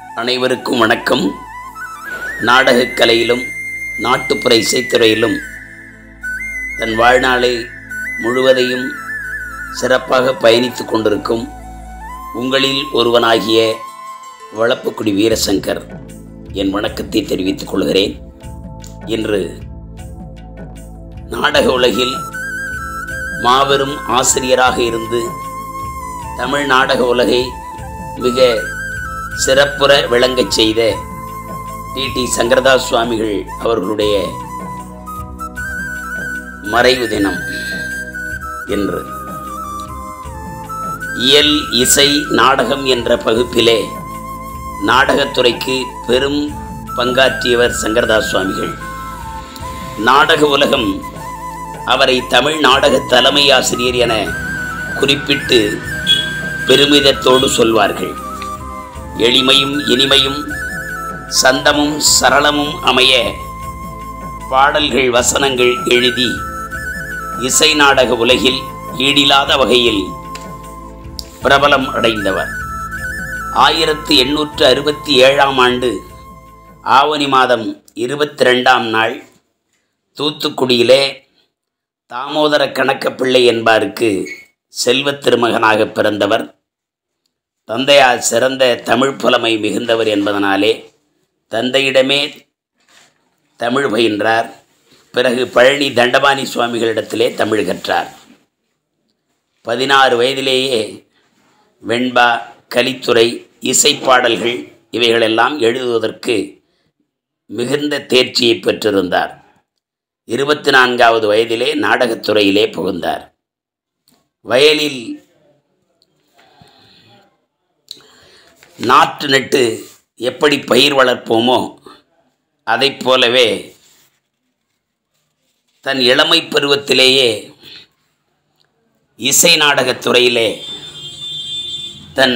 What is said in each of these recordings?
அனைவருக்கும் வணக்கம் நாடகக் கலையிலும் நாட்டுப்புற இசைத்துறையிலும் தன் வாழ்நாளை முழுவதையும் சிறப்பாக பயணித்துக் கொண்டிருக்கும் உங்களில் ஒருவனாகிய வளப்புக்குடி வீரசங்கர் என் வணக்கத்தை தெரிவித்துக் கொள்கிறேன் இன்று நாடக உலகில் மாபெரும் ஆசிரியராக இருந்து தமிழ் நாடக உலகை மிக சிறப்புற விளங்கச் செய்த டி டி சங்கரதாஸ் சுவாமிகள் அவர்களுடைய மறைவு தினம் என்று இயல் இசை நாடகம் என்ற பகுப்பிலே நாடகத்துறைக்கு பெரும் பங்காற்றியவர் சங்கரதாஸ் சுவாமிகள் நாடக உலகம் அவரை தமிழ் நாடக தலைமை ஆசிரியர் என குறிப்பிட்டு பெருமிதத்தோடு சொல்வார்கள் எளிமையும் இனிமையும் சந்தமும் சரளமும் அமைய பாடல்கள் வசனங்கள் எழுதி இசை நாடக உலகில் ஈடில்லாத வகையில் பிரபலம் அடைந்தவர் ஆயிரத்து எண்ணூற்று அறுபத்தி ஏழாம் ஆண்டு ஆவணி மாதம் இருபத்தி ரெண்டாம் நாள் தூத்துக்குடியிலே தாமோதர கணக்கப்பிள்ளை என்பாருக்கு செல்வத் திருமகனாக பிறந்தவர் தந்தையால் சிறந்த தமிழ் புலமை மிகுந்தவர் என்பதனாலே தந்தையிடமே தமிழ் பயின்றார் பிறகு பழனி தண்டபாணி சுவாமிகளிடத்திலே தமிழ் கற்றார் பதினாறு வயதிலேயே வெண்பா கலித்துறை இசைப்பாடல்கள் இவைகளெல்லாம் எழுதுவதற்கு மிகுந்த தேர்ச்சியை பெற்றிருந்தார் இருபத்தி நான்காவது வயதிலே நாடகத்துறையிலே புகுந்தார் வயலில் நாற்று நட்டு எப்படி பயிர் வளர்ப்போமோ அதைப் போலவே தன் இளமை பருவத்திலேயே இசை நாடகத் துறையிலே தன்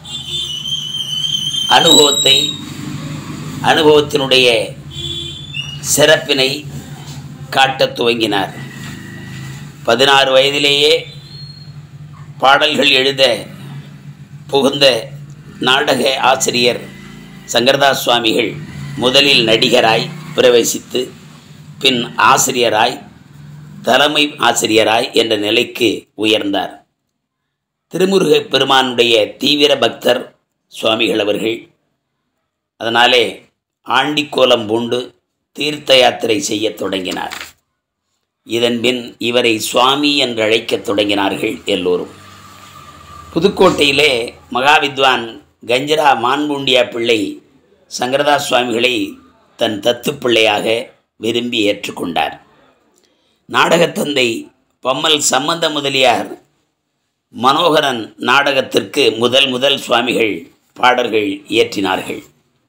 அனுபவத்தை அனுபவத்தினுடைய சிறப்பினை காட்டத் துவங்கினார் பதினாறு வயதிலேயே பாடல்கள் எழுத புகுந்த நாடக ஆசிரியர் சங்கரதாஸ் சுவாமிகள் முதலில் நடிகராய் பிரவேசித்து பின் ஆசிரியராய் தலைமை ஆசிரியராய் என்ற நிலைக்கு உயர்ந்தார் திருமுருகப் பெருமானுடைய தீவிர பக்தர் சுவாமிகள் அவர்கள் அதனாலே ஆண்டிக்கோலம் பூண்டு தீர்த்த யாத்திரை செய்யத் தொடங்கினார் இதன்பின் இவரை சுவாமி என்று அழைக்கத் தொடங்கினார்கள் எல்லோரும் புதுக்கோட்டையிலே மகாவித்வான் கஞ்சரா மான்பூண்டியா பிள்ளை சங்கரதாஸ் சுவாமிகளை தன் தத்துப்பிள்ளையாக விரும்பி ஏற்றுக்கொண்டார் நாடகத்தந்தை பம்மல் சம்பந்த முதலியார் மனோகரன் நாடகத்திற்கு முதல் முதல் சுவாமிகள் பாடல்கள் இயற்றினார்கள்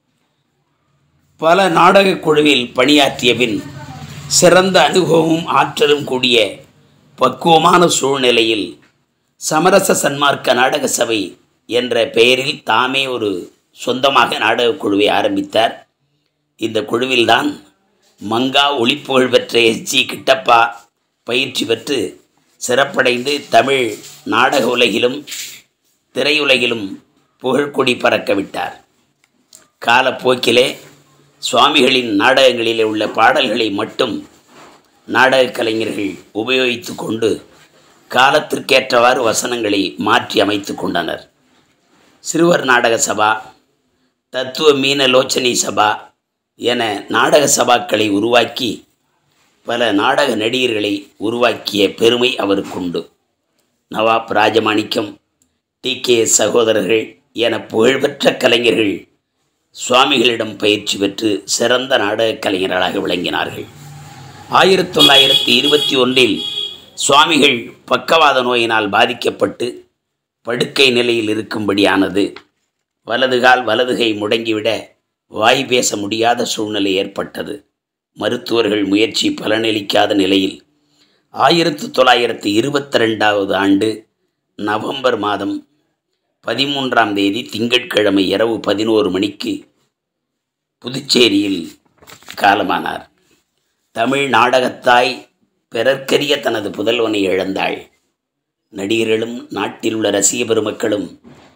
பல நாடகக் குழுவில் பணியாற்றிய பின் சிறந்த அனுபவமும் ஆற்றலும் கூடிய பக்குவமான சூழ்நிலையில் சமரச சன்மார்க்க நாடக சபை என்ற பெயரில் தாமே ஒரு சொந்தமாக நாடகக் குழுவை ஆரம்பித்தார் இந்த குழுவில்தான் மங்கா ஒளிப்புகழ் பெற்ற எஸ்ஜி கிட்டப்பா பயிற்சி பெற்று சிறப்படைந்து தமிழ் நாடக உலகிலும் திரையுலகிலும் புகழ்கொடி பறக்க விட்டார் காலப்போக்கிலே சுவாமிகளின் நாடகங்களிலே உள்ள பாடல்களை மட்டும் நாடகக் கலைஞர்கள் உபயோகித்து கொண்டு காலத்திற்கேற்றவாறு வசனங்களை மாற்றி அமைத்து கொண்டனர் சிறுவர் நாடக சபா தத்துவ மீனலோச்சனை சபா என நாடக சபாக்களை உருவாக்கி பல நாடக நடிகர்களை உருவாக்கிய பெருமை அவருக்குண்டு நவாப் ராஜமாணிக்கம் டி கே சகோதரர்கள் என புகழ்பெற்ற கலைஞர்கள் சுவாமிகளிடம் பயிற்சி பெற்று சிறந்த நாடகக் கலைஞர்களாக விளங்கினார்கள் ஆயிரத்தி தொள்ளாயிரத்தி இருபத்தி ஒன்றில் சுவாமிகள் பக்கவாத நோயினால் பாதிக்கப்பட்டு படுக்கை நிலையில் இருக்கும்படியானது வலதுகால் வலதுகை முடங்கிவிட வாய் பேச முடியாத சூழ்நிலை ஏற்பட்டது மருத்துவர்கள் முயற்சி பலனளிக்காத நிலையில் ஆயிரத்து தொள்ளாயிரத்தி இருபத்தி ரெண்டாவது ஆண்டு நவம்பர் மாதம் பதிமூன்றாம் தேதி திங்கட்கிழமை இரவு பதினோரு மணிக்கு புதுச்சேரியில் காலமானார் தமிழ் நாடகத்தாய் பிறர்க்கரிய தனது புதல்வனை இழந்தாள் நடிகர்களும் நாட்டில் உள்ள ரசிக பெருமக்களும்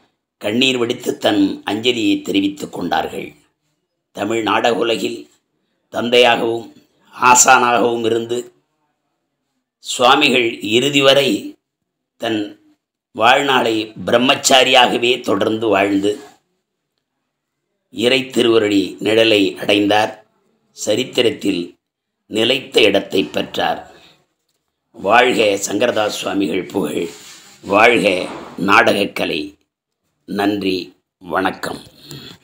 கண்ணீர் வடித்து தன் அஞ்சலியை தெரிவித்துக் கொண்டார்கள் தமிழ் நாடக உலகில் தந்தையாகவும் ஆசானாகவும் இருந்து சுவாமிகள் இறுதி வரை தன் வாழ்நாளை பிரம்மச்சாரியாகவே தொடர்ந்து வாழ்ந்து இறை திருவருளி நிழலை அடைந்தார் சரித்திரத்தில் நிலைத்த இடத்தை பெற்றார் வாழ்க சங்கரதாஸ் சுவாமிகள் புகழ் வாழ்க நாடகக்கலை நன்றி வணக்கம்